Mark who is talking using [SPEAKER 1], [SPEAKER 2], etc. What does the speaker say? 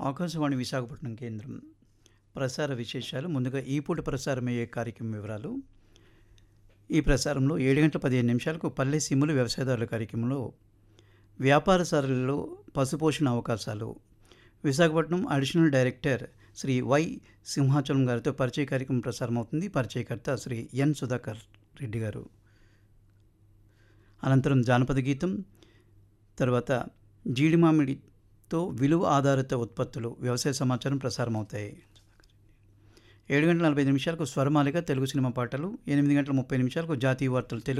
[SPEAKER 1] ఆకాశవాణి విశాఖపట్నం కేంద్రం ప్రసార విశేషాలు ముందుగా ఈ పూట ప్రసారమయ్యే కార్యక్రమం వివరాలు ఈ ప్రసారంలో ఏడు గంటల పదిహేను నిమిషాలకు పల్లె సిమ్ములు వ్యవసాయదారుల కార్యక్రమంలో వ్యాపారసారులలో పశుపోషణ అవకాశాలు Visakhapatnam additional director Shri Y Simhachalam గారితో పరిచయ కార్యక్రమం ప్రసారం అవుతుంది పరిచయకర్త శ్రీ ఎన్ సుధాకర్ రెడ్డి గారు అనంతరం జానపద గీతం తర్వాత జీడి మామిడితో విలువ ఆధారిత ఉత్పత్తులు వ్యవసాయ సమాచారం ప్రసారం అవుతాయి ఏడు గంటల నలభై నిమిషాలకు స్వరమాలిక తెలుగు సినిమా పాటలు ఎనిమిది గంటల ముప్పై నిమిషాలకు జాతీయ వార్తలు తెలుగు